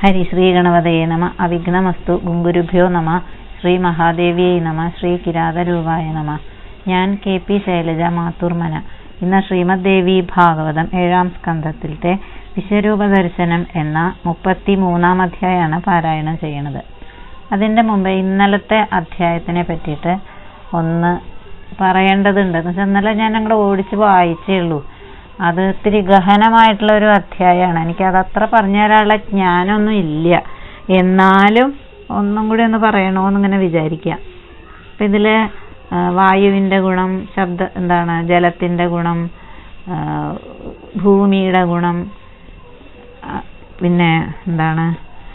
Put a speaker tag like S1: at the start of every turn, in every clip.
S1: ഹരി ശ്രീ ഗണപതയെ നമ അവിഘ്നമസ്തു ഗുങ്കുരുഭ്യോ നമ ശ്രീ മഹാദേവിയെ നമ ശ്രീ കിരാതരൂപായ നമ ഞാൻ കെ പി ശൈലജ മാത്തൂർമന ഇന്ന് ശ്രീമദ് ദേവി ഭാഗവതം ഏഴാം സ്കന്ധത്തിലത്തെ വിശ്വരൂപ ദർശനം എന്ന മുപ്പത്തി മൂന്നാം അധ്യായമാണ് പാരായണം ചെയ്യണത് അതിൻ്റെ മുമ്പ് ഇന്നലത്തെ അധ്യായത്തിനെ പറ്റിയിട്ട് ഒന്ന് പറയേണ്ടതുണ്ട് എന്ന് വെച്ചാൽ ഇന്നലെ ഞാൻ അങ്ങോട്ട് ഓടിച്ച് വായിച്ചേ ഉള്ളൂ അത് ഇത്തിരി ഗഹനമായിട്ടുള്ള ഒരു അധ്യായമാണ് എനിക്കത് അത്ര പറഞ്ഞു തരാനുള്ള ജ്ഞാനമൊന്നും ഇല്ല എന്നാലും ഒന്നും കൂടി ഒന്ന് പറയണമെന്ന് ഇങ്ങനെ വിചാരിക്കാം അപ്പം ഇതിൽ വായുവിൻ്റെ ഗുണം ശബ്ദ എന്താണ് ജലത്തിൻ്റെ ഗുണം ആ, ഭൂമിയുടെ ഗുണം ആ, പിന്നെ എന്താണ്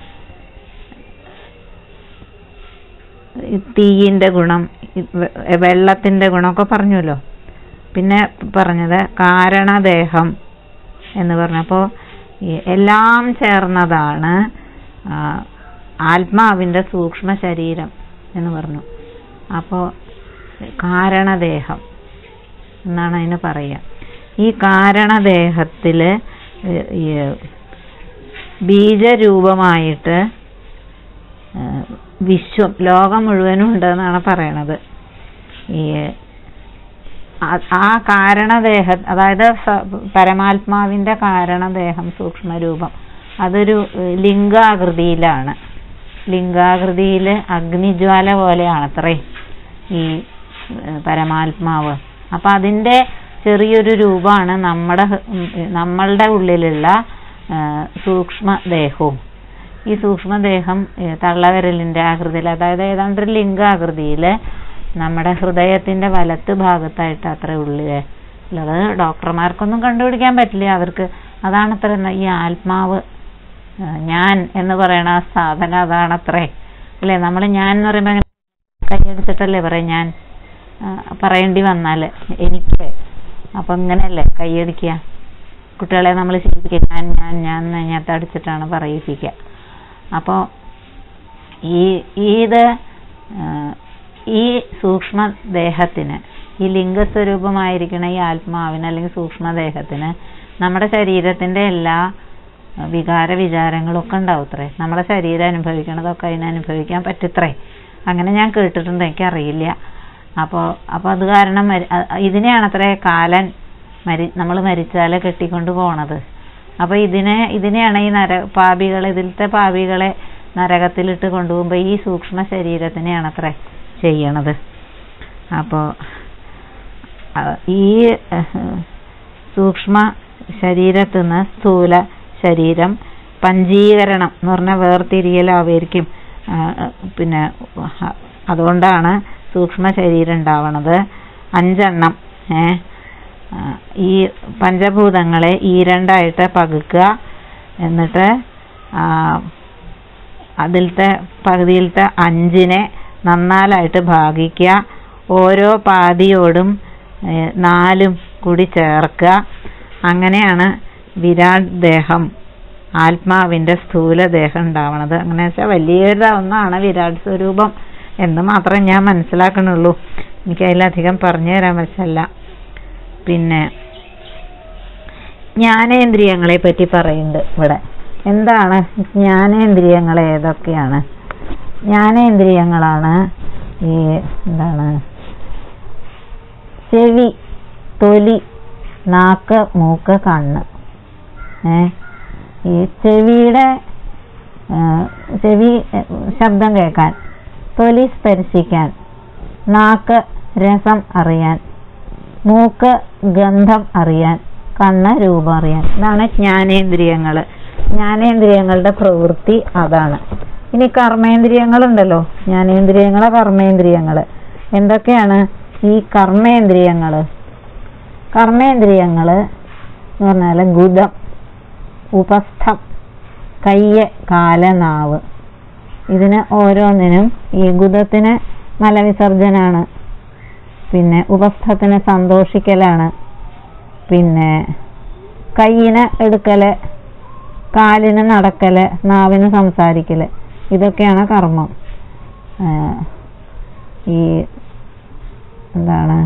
S1: ഈ തീയിൻ്റെ ഗുണം ഈ വെ- വെള്ളത്തിൻ്റെ ഗുണമൊക്കെ പറഞ്ഞല്ലോ പിന്നെ പറഞ്ഞത് കാരണദേഹം എന്ന് പറഞ്ഞപ്പോൾ ഈ എല്ലാം ചേർന്നതാണ് ആ, ആത്മാവിൻ്റെ സൂക്ഷ്മ ശരീരം എന്ന് പറഞ്ഞു അപ്പോൾ കാരണദേഹം എന്നാണ് അതിന് പറയുക ഈ കാരണദേഹത്തിൽ ഈ ബീജരൂപമായിട്ട് ആ, വിശ്വം ലോകം മുഴുവനും ഉണ്ടെന്നാണ് പറയണത് ഈ ആ- ആ കാരണദേഹ അതായത് സ- പരമാത്മാവിന്റെ കാരണദേഹം സൂക്ഷ്മരൂപം അതൊരു ഏഹ്, ലിംഗാകൃതിയിലാണ് ലിംഗാകൃതിയിൽ അഗ്നിജ്വാല പോലെയാണത്രേ ഈ ഏഹ്, പരമാത്മാവ് അപ്പൊ അതിന്റെ ചെറിയൊരു രൂപമാണ് നമ്മുടെ ഹ- ഉം, നമ്മളുടെ ഉള്ളിലുള്ള ഏഹ്, സൂക്ഷ്മദേഹവും ഈ സൂക്ഷ്മദേഹം ഏഹ്, തള്ളവിരലിന്റെ ആകൃതിയിൽ അതായത് ഏതാണ്ട് ഒരു ലിംഗാകൃതിയിൽ നമ്മുടെ ഹൃദയത്തിന്റെ വലത്ത് ഭാഗത്തായിട്ട് അത്ര ഉള്ളില് ഉള്ളത് ഡോക്ടർമാർക്കൊന്നും കണ്ടുപിടിക്കാൻ പറ്റില്ല അവർക്ക് അതാണത്ര ഈ ആത്മാവ് ആ, ഞാൻ എന്ന് പറയണ ആ സാധനം അതാണത്രേ അല്ലേ നമ്മൾ ഞാൻ എന്ന് പറയുമ്പോൾ അങ്ങനെ കൈയെടുത്തിട്ടല്ലേ പറയും ഞാൻ ആ, പറയേണ്ടി വന്നാല് എനിക്ക് അപ്പൊ ഇങ്ങനെയല്ലേ കൈയടിക്കുക കുട്ടികളെ നമ്മൾ ശീലിപ്പിക്കുക ഞാൻ ഞാൻ ഞാൻ നെഞ്ഞത്ത് അടിച്ചിട്ടാണ് പറയിപ്പിക്കുക അപ്പോൾ ഈ ഇത് ആ, ഈ സൂക്ഷ്മ ദേഹത്തിന് ഈ ലിംഗസ്വരൂപമായിരിക്കുന്ന ഈ ആത്മാവിന് അല്ലെങ്കിൽ സൂക്ഷ്മദേഹത്തിന് നമ്മുടെ ശരീരത്തിന്റെ എല്ലാ ആ, വികാര വിചാരങ്ങളും ഒക്കെ ഉണ്ടാവത്രേ നമ്മുടെ ശരീരം അനുഭവിക്കണതൊക്കെ അതിന് അനുഭവിക്കാൻ പറ്റത്രേ അങ്ങനെ ഞാൻ കേട്ടിട്ടുണ്ട് എനിക്കറിയില്ല അപ്പോൾ അപ്പോൾ അത് കാരണം മരി- അ- അ- ഇതിനെയാണത്രേ കാലൻ മരി നമ്മൾ മരിച്ചാൽ കെട്ടിക്കൊണ്ട് പോണത് അപ്പൊ ഇതിനെ ഇതിനെയാണ് ഈ നര പാപികളെ ഇതിലത്തെ പാപികളെ നരകത്തിലിട്ട് കൊണ്ടുപോകുമ്പോൾ ഈ സൂക്ഷ്മ ശരീരത്തിനെയാണ് അത്ര ചെയ്യണത് അപ്പോൾ ഈ ഏഹ്, സൂക്ഷ്മ ശരീരത്തിൽ നിന്ന് സ്ഥൂല ശരീരം പഞ്ചീകരണം എന്ന് പറഞ്ഞാൽ വേർതിരിയലാവായിരിക്കും ആ, പിന്നെ ഹ, അതുകൊണ്ടാണ് സൂക്ഷ്മ ശരീരം ഉണ്ടാവണത് അഞ്ചെണ്ണം ഏ ആ, ഈ പഞ്ചഭൂതങ്ങളെ ഈ രണ്ടായിട്ട് പകുക്കുക എന്നിട്ട് ആ, അതിലത്തെ പകുതിയിലത്തെ അഞ്ചിനെ നന്നാലായിട്ട് ഭാഗിക്കുക ഓരോ പാതിയോടും ഏ, നാലും കൂടി ചേർക്കുക അങ്ങനെയാണ് വിരാട് ദേഹം ആത്മാവിന്റെ സ്ഥൂല ദേഹം ഉണ്ടാവണത് അങ്ങനെ വെച്ചാൽ വലിയൊരു ഒന്നാണ് വിരാട് സ്വരൂപം എന്ന് മാത്രമേ ഞാൻ മനസ്സിലാക്കണുള്ളൂ എനിക്ക് അതിലധികം പറഞ്ഞു തരാൻ പറ്റല്ല പിന്നെ ജ്ഞാനേന്ദ്രിയങ്ങളെ പറ്റി പറയുന്നുണ്ട് ഇവിടെ എന്താണ് ജ്ഞാനേന്ദ്രിയങ്ങൾ ഏതൊക്കെയാണ് ജ്ഞാനേന്ദ്രിയങ്ങളാണ് ഈ എന്താണ് ചെവി തൊലി നാക്ക് മൂക്ക് കണ്ണ് ഏ ഈ ചെവിയുടെ ആ, ചെവി ഏ, ശബ്ദം കേൾക്കാൻ തൊലി സ്പർശിക്കാൻ നാക്ക് രസം അറിയാൻ മൂക്ക് ഗന്ധം അറിയാൻ കണ്ണ് രൂപം അറിയാൻ ഇതാണ് ജ്ഞാനേന്ദ്രിയങ്ങൾ ജ്ഞാനേന്ദ്രിയങ്ങളുടെ പ്രവൃത്തി അതാണ് ഇനി കർമ്മേന്ദ്രിയങ്ങളുണ്ടല്ലോ ജ്ഞാനേന്ദ്രിയങ്ങളെ കർമ്മേന്ദ്രിയങ്ങൾ എന്തൊക്കെയാണ് ഈ കർമ്മേന്ദ്രിയങ്ങൾ കർമ്മേന്ദ്രിയങ്ങൾ എന്ന് പറഞ്ഞാൽ ഗുദം ഉപസ്ഥം കയ്യ് കാല് നാവ് ഇതിന് ഓരോന്നിനും ഈ ഗുദത്തിന് മലവിസർജനാണ് പിന്നെ ഉപസ്ഥത്തിന് സന്തോഷിക്കലാണ് പിന്നെ കയ്യിന് എടുക്കല് കാലിന് നടക്കല് നാവിന് സംസാരിക്കല് ഇതൊക്കെയാണ് കർമ്മം ആ, ഈ എന്താണ്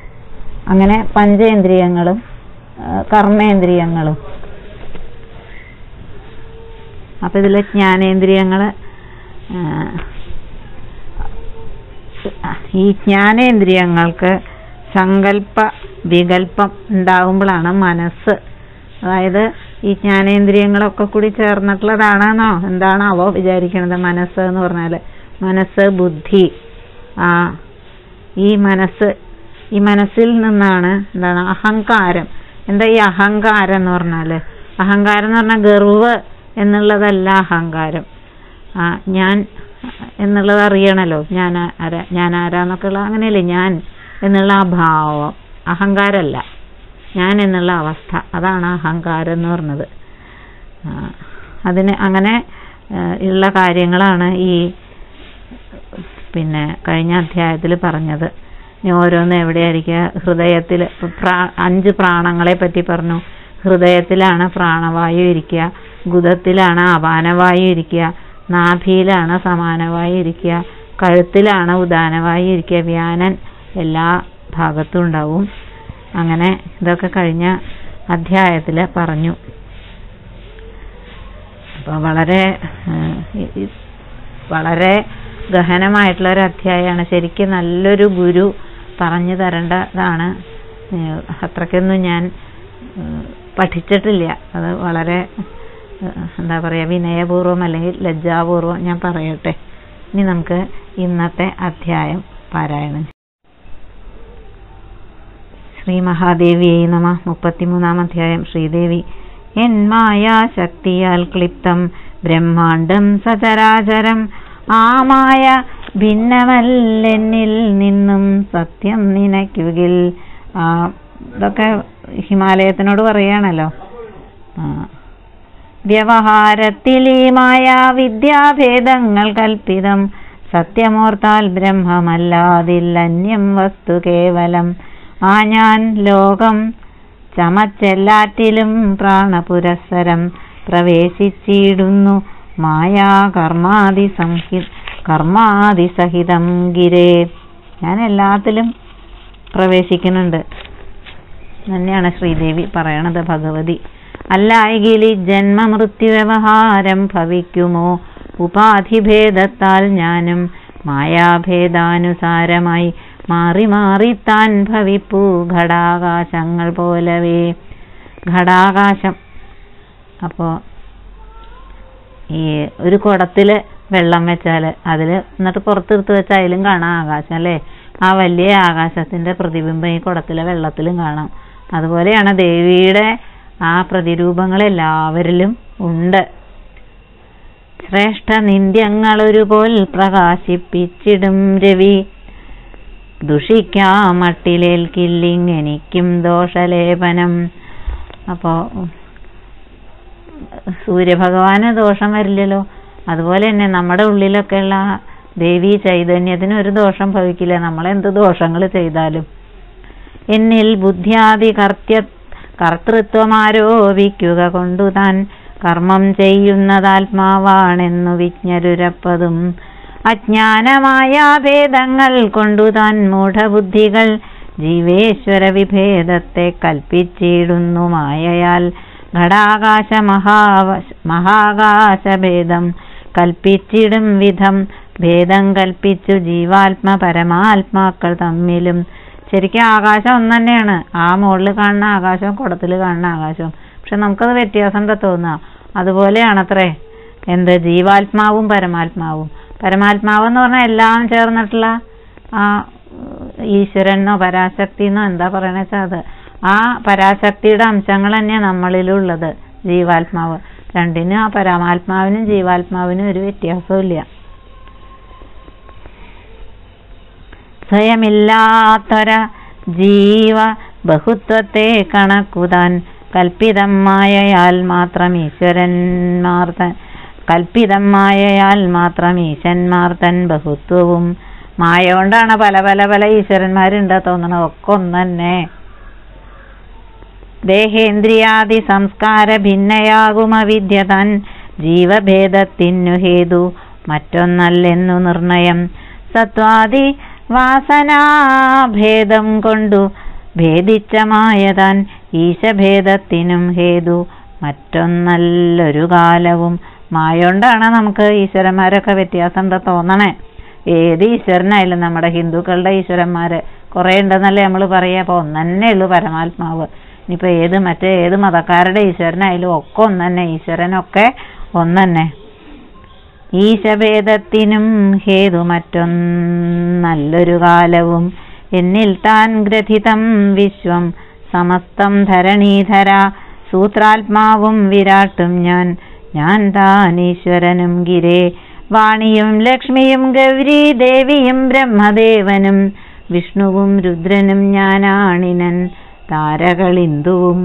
S1: അങ്ങനെ പഞ്ചേന്ദ്രിയങ്ങളും ആ, കർമ്മേന്ദ്രിയങ്ങളും അപ്പൊ ഇതിലെ ജ്ഞാനേന്ദ്രിയങ്ങള് ആ, ഈ ജ്ഞാനേന്ദ്രിയങ്ങൾക്ക് സങ്കല്പ വികല്പം ഉണ്ടാകുമ്പോഴാണ് മനസ്സ് അതായത് ഈ ജ്ഞാനേന്ദ്രിയങ്ങളൊക്കെ കൂടി ചേർന്നിട്ടുള്ളതാണെന്നോ എന്താണാവോ വിചാരിക്കണത് മനസ്സ് എന്ന് പറഞ്ഞാല് മനസ്സ് ബുദ്ധി ആ ഈ മനസ്സ് ഈ മനസ്സിൽ നിന്നാണ് എന്താണ് അഹങ്കാരം എന്താ ഈ അഹങ്കാരം എന്ന് പറഞ്ഞാല് അഹങ്കാരം എന്ന് പറഞ്ഞാൽ ഗർവ് എന്നുള്ളതല്ല അഹങ്കാരം ആ ഞാൻ എന്നുള്ളത് അറിയണല്ലോ ഞാൻ ആരാ ഞാൻ ആരാന്നൊക്കെ ഉള്ള അങ്ങനെയല്ലേ ഞാൻ എന്നുള്ള ആ ഭാവം അഹങ്കാരമല്ല ഞാൻ എന്നുള്ള അവസ്ഥ അതാണ് അഹങ്കാരം എന്ന് പറഞ്ഞത് ആ, അതിന് അങ്ങനെ ആ, ഉള്ള കാര്യങ്ങളാണ് ഈ പിന്നെ കഴിഞ്ഞ അധ്യായത്തിൽ പറഞ്ഞത് ഇനി ഓരോന്ന് എവിടെയായിരിക്കുക ഹൃദയത്തിൽ പ്രാ അഞ്ച് പ്രാണങ്ങളെ പറ്റി പറഞ്ഞു ഹൃദയത്തിലാണ് പ്രാണവായു ഇരിക്കുക ഗുദത്തിലാണ് അപാനവായു ഇരിക്കുക നാഭിയിലാണ് സമാനവായു ഇരിക്കുക കഴുത്തിലാണ് ഉദാനവായു ഇരിക്കുക വ്യാനൻ എല്ലാ ഭാഗത്തും ഉണ്ടാവും അങ്ങനെ ഇതൊക്കെ കഴിഞ്ഞ അധ്യായത്തിൽ പറഞ്ഞു അപ്പോൾ വളരെ ഏഹ്, ഇ- ഇ- വളരെ ഗഹനമായിട്ടുള്ള ഒരു അധ്യായമാണ് ശരിക്കും നല്ലൊരു ഗുരു പറഞ്ഞു തരേണ്ടതാണ് ഏഹ്, അത്രയ്ക്കൊന്നും ഞാൻ ഏഹ്, പഠിച്ചിട്ടില്ല അത് വളരെ ഏഹ്, എന്താ പറയുക വിനയപൂർവ്വം അല്ലെങ്കിൽ ലജ്ജാപൂർവ്വം ഞാൻ പറയട്ടെ ഇനി നമുക്ക് ഇന്നത്തെ അധ്യായം പാരായണം ചെയ്യാം. ശ്രീ മഹാദേവിയെ നമ മുപ്പത്തിമൂന്നാം അധ്യായം ശ്രീദേവി എൻ മായാശക്തിയാൽ ക്ലിപ്തം ബ്രഹ്മാണ്ടം സചരാചരം ആ മായ ഭിന്നമല്ലെന്നിൽ നിന്നും സത്യം നിനയ്ക്കുകിൽ ആ ഇതൊക്കെ ഹിമാലയത്തിനോട് പറയാണല്ലോ ആ വ്യവഹാരത്തിൽ ഈ മായാ വിദ്യാഭേദങ്ങൾ കൽപ്പിതം സത്യമോർത്താൽ ബ്രഹ്മമല്ലാതില്ലന്യം വസ്തു കേവലം ആ ഞാൻ ലോകം ചമച്ചെല്ലാറ്റിലും പ്രാണപുരസ്സരം പ്രവേശിച്ചിടുന്നു മായാ കർമാതി സംഹി കർമാതിസഹിതം ഗിരേ ഞാൻ എല്ലാത്തിലും പ്രവേശിക്കുന്നുണ്ട് തന്നെയാണ് ശ്രീദേവി പറയണത് ഭഗവതി അല്ലായെങ്കിൽ ഈ ജന്മമൃത്യു വ്യവഹാരം ഭവിക്കുമോ ഉപാധിഭേദത്താൽ ഞാനും മായാഭേദാനുസാരമായി മാറി മാറി താൻ ഭവിപ്പു ഘടാകാശങ്ങൾ പോലവേ ഘടാകാശം അപ്പോ ഈ ഒരു കുടത്തില് വെള്ളം വെച്ചാല് അതില് എന്നിട്ട് പുറത്തെടുത്ത് വെച്ചാൽ അതിലും കാണാം ആകാശം അല്ലേ ആ വലിയ ആകാശത്തിന്റെ പ്രതിബിംബം ഈ കുടത്തിലെ വെള്ളത്തിലും കാണാം അതുപോലെയാണ് ദേവിയുടെ ആ പ്രതിരൂപങ്ങൾ എല്ലാവരിലും ഉണ്ട് ശ്രേഷ്ഠ നിന്ദ്യങ്ങളൊരുപോൽ പ്രകാശിപ്പിച്ചിടും രവി ദുഷിക്കാമട്ടിലേൽക്കില്ലിങ് എനിക്കും ദോഷലേപനം അപ്പോ സൂര്യഭഗവാന് ദോഷം വരില്ലല്ലോ അതുപോലെ തന്നെ നമ്മുടെ ഉള്ളിലൊക്കെയുള്ള ദേവി ചൈതന്യത്തിന് ഒരു ദോഷം ഭവിക്കില്ല നമ്മളെന്ത് ദോഷങ്ങൾ ചെയ്താലും എന്നിൽ ബുദ്ധ്യാദി കർത്തൃ കർത്തൃത്വമാരോപിക്കുക കൊണ്ടു താൻ കർമ്മം ചെയ്യുന്നതാത്മാവാണെന്നു വിജ്ഞരുരപ്പതും അജ്ഞാനമായ ഭേദങ്ങൾ കൊണ്ടു താൻ മൂഢബുദ്ധികൾ ജീവേശ്വര വിഭേദത്തെ കൽപ്പിച്ചിടുന്നു മായയാൽ ഘടാകാശ മഹാവ മഹാകാശഭേദം കൽപ്പിച്ചിടും വിധം ഭേദം കൽപ്പിച്ചു ജീവാത്മ പരമാത്മാക്കൾ തമ്മിലും ശരിക്കും ആകാശം ഒന്ന് തന്നെയാണ് ആ മുകളിൽ കാണുന്ന ആകാശവും കുടത്തിൽ കാണുന്ന ആകാശവും പക്ഷെ നമുക്കത് വ്യത്യാസം എന്താ തോന്നുക അതുപോലെയാണത്രേ എന്ത് ജീവാത്മാവും പരമാത്മാവും പരമാത്മാവ് എന്ന് പറഞ്ഞാൽ എല്ലാം ചേർന്നിട്ടുള്ള ആ ഈശ്വരനോ പരാശക്തിന്നോ എന്താ പറയണ വെച്ചാൽ അത് ആ പരാശക്തിയുടെ അംശങ്ങൾ തന്നെയാണ് നമ്മളിലുള്ളത് ജീവാത്മാവ് രണ്ടിനും ആ പരമാത്മാവിനും ജീവാത്മാവിനും ഒരു വ്യത്യാസവും സ്വയമില്ലാത്തൊര ജീവ ബഹുത്വത്തെ കണക്കുതാൻ കൽപ്പിതം മായയാൽ മാത്രം ഈശ്വരന്മാർ തൻ കൽപ്പിതം മായയാൽ മാത്രം ഈശന്മാർ തൻ ബഹുത്വവും മായ കൊണ്ടാണ് പല പല പല ഈശ്വരന്മാരുണ്ട് തോന്നണത് ഒക്കെ ഒന്ന് തന്നെ ദേഹേന്ദ്രിയാദി സംസ്കാര ഭിന്നയാകും അവിദ്യ താൻ ജീവഭേദത്തിനു ഹേതു മറ്റൊന്നല്ലെന്നു നിർണയം സത്വാദി വാസനാഭേദം കൊണ്ടു ഭേദിച്ച മായതാൻ ഈശഭേദത്തിനും ഹേതു മറ്റൊന്നല്ലൊരു കാലവും മായോണ്ടാണ് നമുക്ക് ഈശ്വരന്മാരൊക്കെ വ്യത്യാസം എന്താ തോന്നണേ ഏത് ഈശ്വരനായാലും നമ്മുടെ ഹിന്ദുക്കളുടെ ഈശ്വരന്മാര് കുറെ ഉണ്ടെന്നല്ലേ നമ്മൾ പറയാ അപ്പൊ ഒന്നന്നെ ഉള്ളൂ പരമാത്മാവ് ഇനിയിപ്പോ ഏത് മറ്റേ ഏത് മതക്കാരുടെ ഈശ്വരനായാലും ഒക്കെ ഒന്നന്നെ ഈശ്വരനൊക്കെ ഒന്നന്നെ ഈശഭേദത്തിനും ഹേതു മറ്റൊന്നല്ലൊരു കാലവും എന്നിൽ താൻ ഗ്രഥിതം വിശ്വം സമസ്തം ധരണീധര സൂത്രാത്മാവും വിരാട്ടും ഞാൻ ഞാൻ താൻ ഈശ്വരനും ഗിരേ വാണിയും ലക്ഷ്മിയും ഗൗരി ദേവിയും ബ്രഹ്മദേവനും വിഷ്ണുവും രുദ്രനും ഞാനാണിനൻ താരകളിന്ദുവും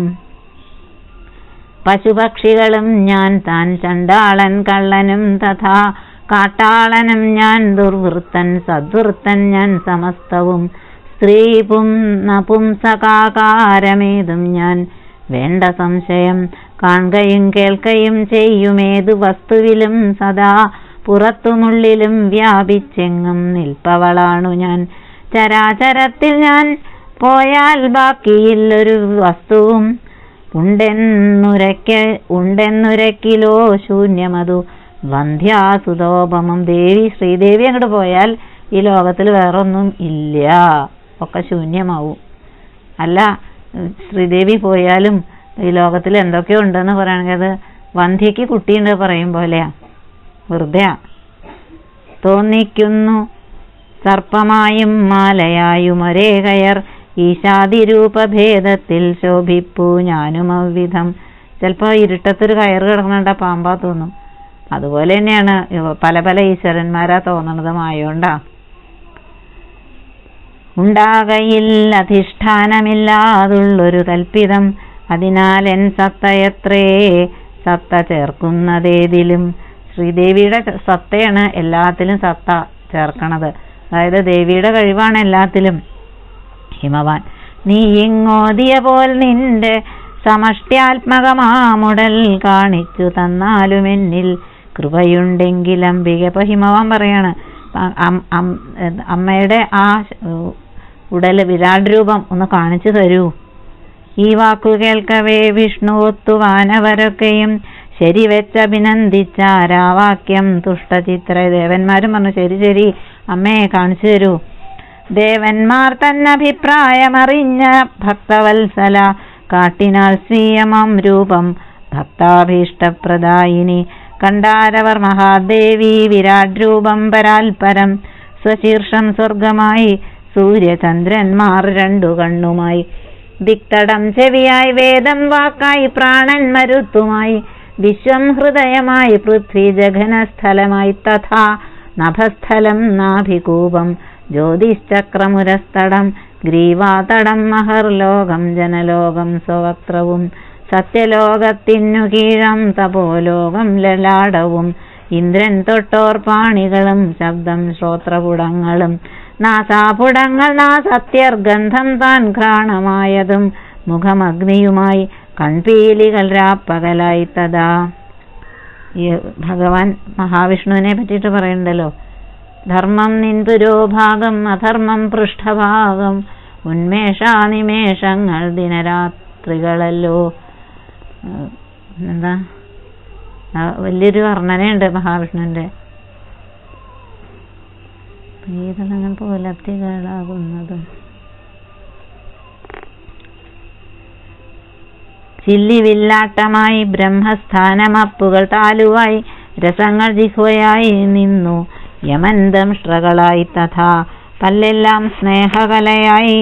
S1: പശുപക്ഷികളും ഞാൻ താൻ ചണ്ടാളൻ കള്ളനും തഥാ കാട്ടാളനും ഞാൻ ദുർവൃത്തൻ സദ്വൃത്തൻ ഞാൻ സമസ്തവും സ്ത്രീപും നപുംസകാകാരമേതും ഞാൻ വേണ്ട സംശയം കാണുകയും കേൾക്കയും ചെയ്യുമേതു വസ്തുവിലും സദാ പുറത്തുമുള്ളിലും വ്യാപിച്ചെങ്ങും നിൽപ്പവളാണു ഞാൻ ചരാചരത്തിൽ ഞാൻ പോയാൽ ബാക്കിയില്ലൊരു വസ്തുവും ഉണ്ടെന്നുരയ്ക്ക ഉണ്ടെന്നുരക്കിലോ ശൂന്യമതു വന്ധ്യാസുതോപമം ദേവി ശ്രീദേവി അങ്ങോട്ട് പോയാൽ ഈ ലോകത്തിൽ വേറൊന്നും ഇല്ല ഒക്കെ ശൂന്യമാവും അല്ല ശ്രീദേവി പോയാലും ഈ ലോകത്തിൽ എന്തൊക്കെ ഉണ്ടെന്ന് പറയണെങ്കിൽ അത് വന്ധ്യയ്ക്ക് കുട്ടിയുണ്ട് പറയും പോലെയാ വെറുതെയാ തോന്നിക്കുന്നു സർപ്പമായും മാലയായും ഒരേ കയർ ഈശാതിരൂപഭേദത്തിൽ ശോഭിപ്പു ഞാനും അവിധം ചിലപ്പോ ഇരുട്ടത്തൊരു കയറ് കിടക്കണണ്ട പാമ്പാ തോന്നും അതുപോലെ തന്നെയാണ് ഇവ- പല പല ഈശ്വരന്മാരാ തോന്നണത് മായോണ്ടാ ഉണ്ടാകയിൽ അധിഷ്ഠാനമില്ലാതുള്ളൊരു കൽപ്പിതം അതിനാൽ എൻ സത്തയത്രേ സത്ത ചേർക്കുന്നതേതിലും ശ്രീദേവിയുടെ ച- സത്തയാണ് എല്ലാത്തിലും സത്ത ചേർക്കണത് അതായത് ദേവിയുടെ കഴിവാണ് എല്ലാത്തിലും ഹിമവാൻ നീ ഇങ്ങോതിയ പോൽ നിന്റെ സമഷ്ട്യാത്മകമാമുടൽ കാണിച്ചു തന്നാലും എന്നിൽ കൃപയുണ്ടെങ്കിൽ അംബിക ഇപ്പൊ ഹിമവാൻ പറയാണ് അ- അം- അം- ഏത് അമ്മയുടെ ആ ഏഹ്, ഉടല് വിരാട് രൂപം ഒന്ന് കാണിച്ചു തരൂ ഈ വാക്കു കേൾക്കവേ വിഷ്ണു ഒത്തുവാനവരൊക്കെയും ശരിവെച്ചഭിനന്ദിച്ചാരാവാക്യം തുഷ്ടചിത്ര ദേവന്മാരും പറഞ്ഞു ശരി ശരി അമ്മയെ കാണിച്ചു തരൂ ദേവന്മാർ തന്നഭിപ്രായമറിഞ്ഞ ഭക്തവത്സല കാട്ടിനാൽ സ്വീയമം രൂപം ഭക്താഭീഷ്ടപ്രദായിനി കണ്ടാരവർ മഹാദേവി വിരാട് രൂപം പരാൽപരം സ്വശീർഷം സ്വർഗമായി സൂര്യചന്ദ്രന്മാർ രണ്ടു കണ്ണുമായി ദിക്തടം ചെവിയായി വേദം വാക്കായി പ്രാണൻ മരുത്തുമായി വിശ്വം ഹൃദയമായി പൃഥ്വി ജഘനസ്ഥലമായി തഥാ നഭസ്ഥലം നാഭികൂപം ജ്യോതിശ്ചക്രമുരസ്തടം ഗ്രീവാതടം മഹർലോകം ജനലോകം സ്വവക്ത്രവും സത്യലോകത്തിനു കീഴം തപോലോകം ലലാടവും ഇന്ദ്രൻ തൊട്ടോർ പാണികളും ശബ്ദം ശ്രോത്രപുടങ്ങളും നാസാപുടങ്ങൾ നാസത്യർഗന്ധം താൻ ഘ്രാണമായതും മുഖമഗ്നിയുമായി കൺപീലികൾ രാപ്പകലായി തഥാ ഈ ഭഗവാൻ മഹാവിഷ്ണുവിനെ പറ്റിയിട്ട് പറയുന്നുണ്ടല്ലോ ധർമ്മം നിന്തുരോഭാഗം അധർമ്മം പൃഷ്ഠഭാഗം ഉന്മേഷാനിമേഷങ്ങൾ ദിനരാത്രികളല്ലോ ഏഹ് എന്താ ആ വലിയൊരു വർണ്ണനയുണ്ട് മഹാവിഷ്ണുവിന്റെ പ്രീതങ്ങൾ പുലർത്തികളാകുന്നതും ചില്ലിവില്ലാട്ടമായി ബ്രഹ്മസ്ഥാനമപ്പുകൾ താലുവായി രസങ്ങൾ ജിഹ്വയായി നിന്നു യമന്തംഷ്ട്രകളായി തഥാ പല്ലെല്ലാം സ്നേഹകലയായി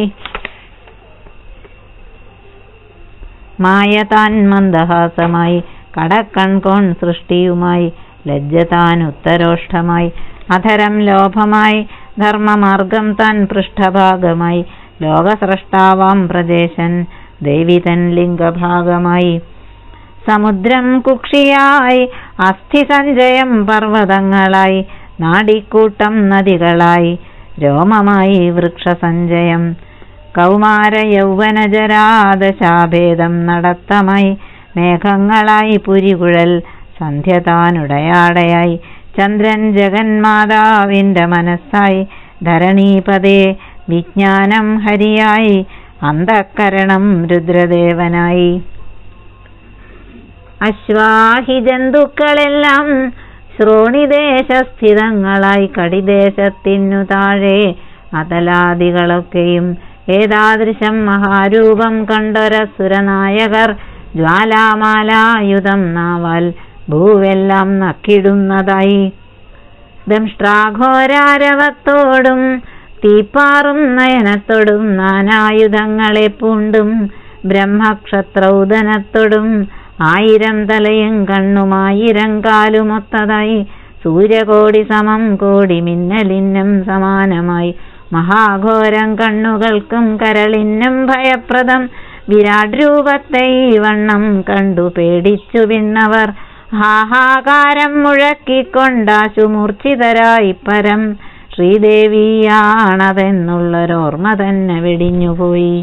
S1: മായതാൻ മന്ദഹാസമായി കടക്കൺകോൺ സൃഷ്ടിയുമായി ലജ്ജതാൻ ഉത്തരോഷ്ഠമായി അധരം ലോഭമായി ധർമ്മമാർഗം താൻ പൃഷ്ഠഭാഗമായി ലോകസ്രഷ്ടാവാം പ്രദേശൻ ദേവിതൻ ലിംഗഭാഗമായി സമുദ്രം കുക്ഷിയായി അസ്ഥി സഞ്ചയം പർവ്വതങ്ങളായി നാടിക്കൂട്ടം നദികളായി രോമമായി വൃക്ഷസഞ്ചയം കൗമാര യൗവനജരാദശാഭേദം നടത്തമായി മേഘങ്ങളായി പുരികുഴൽ സന്ധ്യ താനുടയാടയായി ചന്ദ്രൻ ജഗന്മാതാവിന്റെ മനസ്സായി ധരണീപതേ വിജ്ഞാനം ഹരിയായി അന്ധക്കരണം രുദ്രദേവനായി അശ്വാഹി ജന്തുക്കളെല്ലാം ശ്രോണിദേശസ്ഥിതങ്ങളായി കടിദേശത്തിനു താഴെ അതലാദികളൊക്കെയും ഏതാദൃശം മഹാരൂപം കണ്ടൊരസുരനായകർ ജ്വാലാമാലായുധം നാവാൽ ഭൂവെല്ലാം നക്കിടുന്നതായി ദംഷ്ട്രാഘോരാരവത്തോടും തീപ്പാറും നയനത്തോടും നാനായുധങ്ങളെ പൂണ്ടും ബ്രഹ്മക്ഷത്രൗദനത്തോടും ആയിരം തലയും കണ്ണുമായിരം കാലുമൊത്തതായി സൂര്യകോടി സമം കോടി മിന്നലിനും സമാനമായി മഹാഘോരം കണ്ണുകൾക്കും കരളിനും ഭയപ്രദം വിരാട് രൂപത്തെ ഈ വണ്ണം കണ്ടു പേടിച്ചു പിന്നവർ ഹാഹാകാരം മുഴക്കിക്കൊണ്ടാശു മൂർച്ഛിതരായി പരം ശ്രീദേവിയാണതെന്നുള്ളൊരോർമ്മ തന്നെ വെടിഞ്ഞുപോയി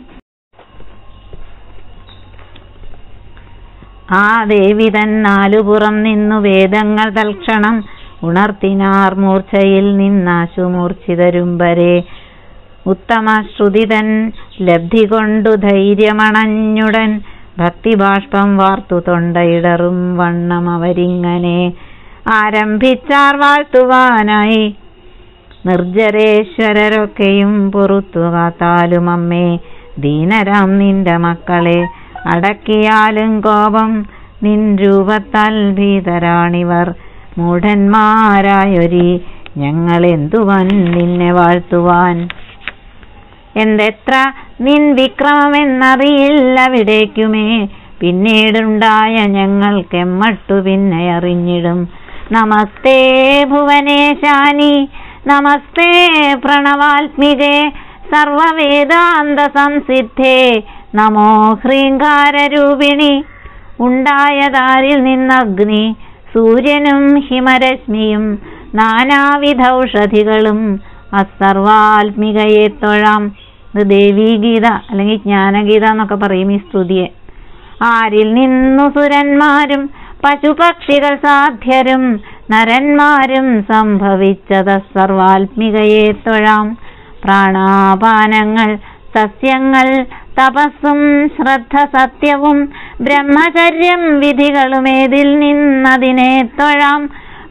S1: ആ ദേവി തന്നാലുപുറം നിന്നു വേദങ്ങൾ തൽക്ഷണം ഉണർത്തിനാർ മൂർച്ഛയിൽ നിന്നാശു മൂർച്ഛിതരുമ്പരെ ഉത്തമ ശ്രുതിതൻ ലബ്ധി കൊണ്ടു ധൈര്യമണഞ്ഞുടൻ ഭക്തിബാഷ്പം വാർത്തു തൊണ്ടയിടറും വണ്ണം അവരിങ്ങനെ ആരംഭിച്ചാർ വാഴ്ത്തുവാനായി നിർജ്ജരേശ്വരരൊക്കെയും പൊറുത്തു കാത്താലും അമ്മേ ദീനരാം നിന്റെ മക്കളെ അടക്കിയാലും കോപം നിൻ രൂപത്താൽ ഭീതരാണിവർ മൂഢന്മാരായൊരി ഞങ്ങൾ എന്തുവാൻ നിന്നെ വാഴ്ത്തുവാൻ എന്തെത്ര നിൻ വിക്രമമെന്നറിയില്ലവിടേക്കുമേ പിന്നീടുണ്ടായ ഞങ്ങൾക്കെമ്മട്ടു പിന്നെ അറിഞ്ഞിടും നമസ്തേ ഭുവനേശാനി നമസ്തേ പ്രണവാത്മികേ സർവവേദാന്ത സംസിദ്ധേ നമോ ഹ്രീങ്കാരരൂപിണി ഉണ്ടായതാരിൽ നിന്നഗ്നി സൂര്യനും ഹിമരശ്മിയും നാനാവിധൌഷധികളും അസർവാത്മികയെ തൊഴാം ഇത് ദേവീഗീത അല്ലെങ്കിൽ ജ്ഞാനഗീത എന്നൊക്കെ പറയും ഈ സ്തുതിയെ ആരിൽ നിന്നു സുരന്മാരും പശുപക്ഷികൾ സാധ്യരും നരന്മാരും സംഭവിച്ചത് സർവാത്മികയെ തൊഴാം പ്രാണാപാനങ്ങൾ സസ്യങ്ങൾ തപസ്സും ശ്രദ്ധ സത്യവും ബ്രഹ്മചര്യം വിധികളുമേതിൽ നിന്നതിനെ തൊഴാം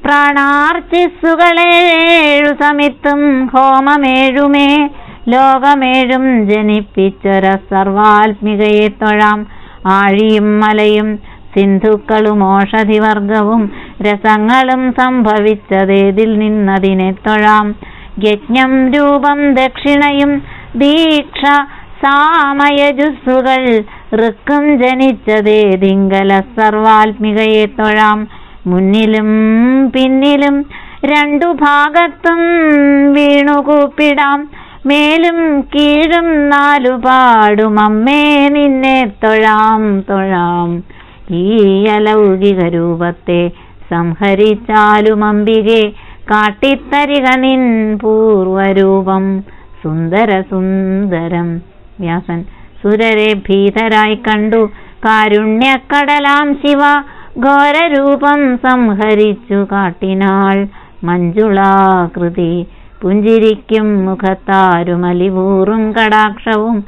S1: പ്രാണാർച്ചിസ്സുകളേഴു സമിത്തും ഹോമമേഴുമേ ലോകമേഴും ജനിപ്പിച്ചൊര സർവാത്മികയെ തൊഴാം ആഴിയും മലയും സിന്ധുക്കളും ഓഷധിവർഗവും രസങ്ങളും സംഭവിച്ചതേതിൽ നിന്നതിനെ തൊഴാം യജ്ഞം രൂപം ദക്ഷിണയും ദീക്ഷ സാമയജുസ്സുകൾ ഋക്കും ജനിച്ചതേതിങ്കല സർവാത്മികയെ തൊഴാം മുന്നിലും പിന്നിലും രണ്ടു ഭാഗത്തും വീണുകൂപ്പിടാം മേലും കീഴും നാലു പാടും അമ്മേ നിന്നെ തൊഴാം തൊഴാം ഈ അലൗകിക രൂപത്തെ സംഹരിച്ചാലും അംബികെ കാട്ടിത്തരിക നിൻ പൂർവരൂപം സുന്ദര സുന്ദരം വ്യാസൻ സുരരെ ഭീതരായി കണ്ടു കാരുണ്യക്കടലാം ശിവ ഘോരരൂപം സംഹരിച്ചു കാട്ടിനാൾ മഞ്ജുളാകൃതി പുഞ്ചിരിക്കും മുഖത്താരുമലിവൂറും കടാക്ഷവും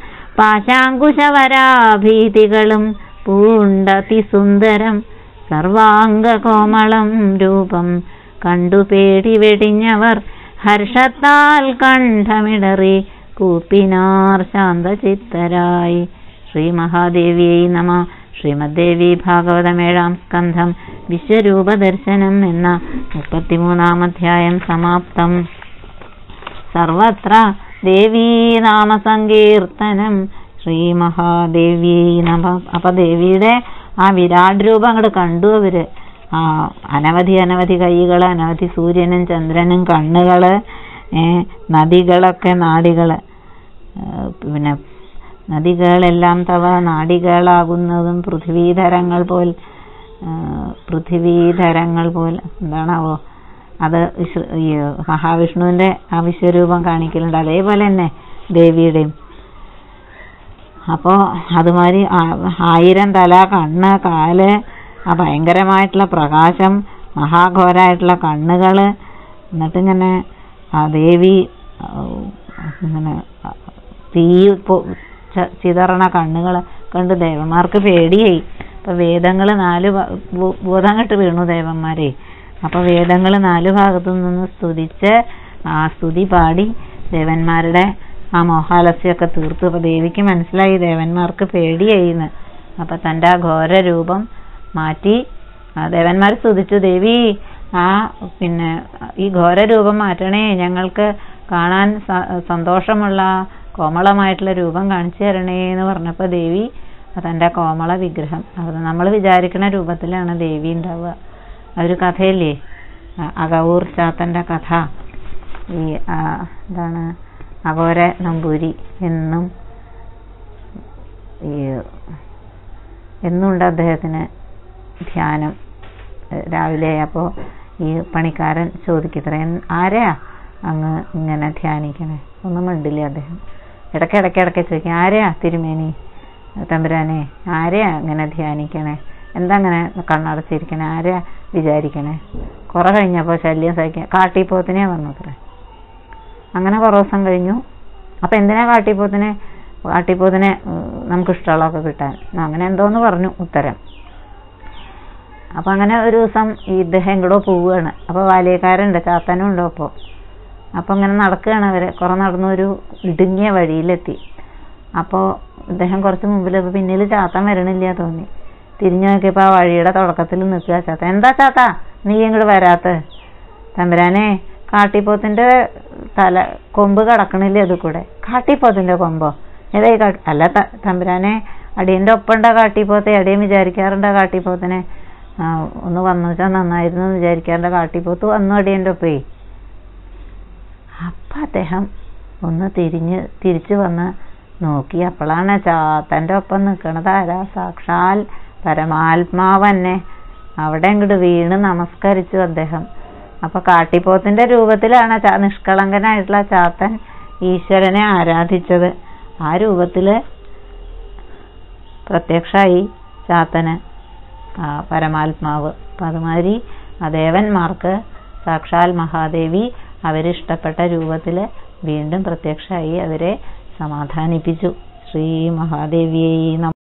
S1: പാശാങ്കുശവരാഭീതികളും പൂണ്ടതിസുന്ദരം സർവാംഗകോമളം രൂപം കണ്ടു പേടി വെടിഞ്ഞവർ ഹർഷത്താൽ കണ്ഠമിടറി കൂപ്പിനാർ ശാന്തചിത്തരായി ശ്രീ മഹാദേവിയെ നമ ശ്രീമദ്ദേവി ഭാഗവതമേഴാം സ്കന്ധം വിശ്വരൂപ ദർശനം എന്ന മുപ്പത്തിമൂന്നാം അധ്യായം സമാപ്തം സർവത്ര ദേവീ നാമസങ്കീർത്തനം ശ്രീ മഹാദേവി നമ അപ്പൊ ദേവിയുടെ ആ വിരാട് രൂപം അങ്ങോട്ട് കണ്ടു അവര് ആ അനവധി അനവധി കൈകള് അനവധി സൂര്യനും ചന്ദ്രനും കണ്ണുകള് ഏ നദികളൊക്കെ നാടികള് ഏ, പിന്നെ നദികളെല്ലാം തവ നാടികളാകുന്നതും പൃഥ്വീധരങ്ങൾ പോൽ ആ, പൃഥ്വീധരങ്ങൾ പോൽ എന്താണാവോ അത് വിശ്വ ഈ മഹാവിഷ്ണുവിന്റെ ആ വിശ്വരൂപം കാണിക്കലുണ്ട് അതേപോലെ തന്നെ ദേവിയുടെയും അപ്പോ അതുമാതിരി ആ- ആയിരം തല കണ്ണ് കാല് ആ ഭയങ്കരമായിട്ടുള്ള പ്രകാശം മഹാഘോരായിട്ടുള്ള കണ്ണുകള് എന്നിട്ടിങ്ങനെ ആ ദേവി ആ, ഇങ്ങനെ തീ പൊ- ച- ചിതറണ കണ്ണുകൾ കണ്ട് ദേവന്മാർക്ക് പേടിയായി അപ്പൊ വേദങ്ങൾ നാല് ഭാ- ഭൂ- ഭൂതം കെട്ട് വീണു ദേവന്മാരെ അപ്പൊ വേദങ്ങൾ നാല് ഭാഗത്തു നിന്ന് സ്തുതിച്ച് ആ സ്തുതി പാടി ദേവന്മാരുടെ ആ മോഹാലസ്യമൊക്കെ തീർത്തു അപ്പൊ ദേവിക്ക് മനസ്സിലായി ദേവന്മാർക്ക് പേടിയായിന്ന് അപ്പൊ തന്റെ ആ ഘോര രൂപം മാറ്റി ആ ദേവന്മാർ സ്തുതിച്ചു ദേവി ആ പിന്നെ ഈ ഘോര രൂപം മാറ്റണേ ഞങ്ങൾക്ക് കാണാൻ സ- സന്തോഷമുള്ള കോമളമായിട്ടുള്ള രൂപം കാണിച്ചു തരണേ എന്ന് പറഞ്ഞപ്പോ ദേവി തന്റെ കോമള വിഗ്രഹം അത് നമ്മൾ വിചാരിക്കുന്ന രൂപത്തിലാണ് ദേവി ഉണ്ടാവുക ആ ഒരു കഥയില്ലേ ആ, അകവൂർ ചാത്തന്റെ കഥ ഈ ആ, എന്താണ് അഘോര നമ്പൂരി എന്നും ഈ എന്നുണ്ട് അദ്ദേഹത്തിന് ധ്യാനം ഏഹ് രാവിലെ അപ്പോൾ ഈ പണിക്കാരൻ ചോദിക്കത്ര ആരെയാ അങ്ങ് ഇങ്ങനെ ധ്യാനിക്കണേ ഒന്നും മിണ്ടില്ല അദ്ദേഹം ഇടയ്ക്ക് ഇടയ്ക്ക് ഇടയ്ക്ക് ചോദിക്കും ആരെയാ തിരുമേനി തമ്പുരാനെ ആരെയാ ഇങ്ങനെ ധ്യാനിക്കണേ എന്താ അങ്ങനെ കണ്ണടച്ചിരിക്കണേ ആരെയാ വിചാരിക്കണേ കുറെ കഴിഞ്ഞപ്പോൾ ശല്യം സഹിക്കാൻ കാട്ടിപ്പോത്തിനെയാ പറഞ്ഞത്രേ അങ്ങനെ കുറേ ദിവസം കഴിഞ്ഞു അപ്പൊ എന്തിനാ കാട്ടിപ്പോത്തിനെ കാട്ടിപ്പോത്തിനെ ഉം, നമുക്ക് ഇഷ്ടമുള്ളതൊക്കെ കിട്ടാൻ അങ്ങനെ എന്തോന്ന് പറഞ്ഞു ഉത്തരം അപ്പൊ അങ്ങനെ ഒരു ദിവസം ഈ ഇദ്ദേഹം എങ്ങടോ പോവുകയാണ് അപ്പൊ വാലിയക്കാരുണ്ട് ചാത്തനും ഉണ്ടോ അപ്പോ അപ്പൊ ഇങ്ങനെ നടക്കുകയാണ് അവര് കുറെ നടന്നു ഒരു ഇടുങ്ങിയ വഴിയിലെത്തി അപ്പോ ഇദ്ദേഹം കുറച്ച് മുമ്പിൽ പിന്നിൽ ചാത്തൻ വരണില്ല തോന്നി തിരിഞ്ഞു നോക്കിയപ്പോ ആ വഴിയുടെ തുടക്കത്തിൽ നിൽക്കുക ചാത്ത എന്താ ചാത്ത നീ ഇങ്ങോട്ട് വരാത്ത തമ്പുരാനെ കാട്ടിപ്പോത്തിന്റെ തല കൊമ്പ് കടക്കണില്ലേ അത് കൂടെ കാട്ടിപ്പോത്തിന്റെ കൊമ്പോ ഏതായി കാട്ടി അല്ല ത- തമ്പുരാനെ അടിയന്റെ ഒപ്പണ്ട കാട്ടിപ്പോത്തെ അടിയൻ വിചാരിക്കാറുണ്ട് ആ കാട്ടിപ്പോത്തിനെ ആ, ഒന്ന് വന്നു വെച്ചാൽ നന്നായിരുന്നു എന്ന് വിചാരിക്കാറുണ്ട് കാട്ടിപ്പോത്ത് വന്നു അടിയന്റെ ഒപ്പേ അപ്പൊ അദ്ദേഹം ഒന്ന് തിരിഞ്ഞ് തിരിച്ചു വന്ന് നോക്കി അപ്പോഴാണ് ചാത്തന്റെ ഒപ്പം നിൽക്കണത് ആരാ സാക്ഷാൽ പരമാത്മാവന്നെ അവിടെ അങ്ങോട്ട് വീണ് നമസ്കരിച്ചു അദ്ദേഹം അപ്പൊ കാട്ടിപ്പോത്തിന്റെ രൂപത്തിലാണ് ചാ നിഷ്കളങ്കനായിട്ടുള്ള ചാത്തൻ ഈശ്വരനെ ആരാധിച്ചത് ആ രൂപത്തില് പ്രത്യക്ഷായി ചാത്തന് ആ പരമാത്മാവ് അപ്പൊ അതുമാതിരി ആ ദേവന്മാർക്ക് സാക്ഷാൽ മഹാദേവി അവരിഷ്ടപ്പെട്ട രൂപത്തില് വീണ്ടും പ്രത്യക്ഷമായി അവരെ സമാധാനിപ്പിച്ചു ശ്രീ മഹാദേവിയെ നമ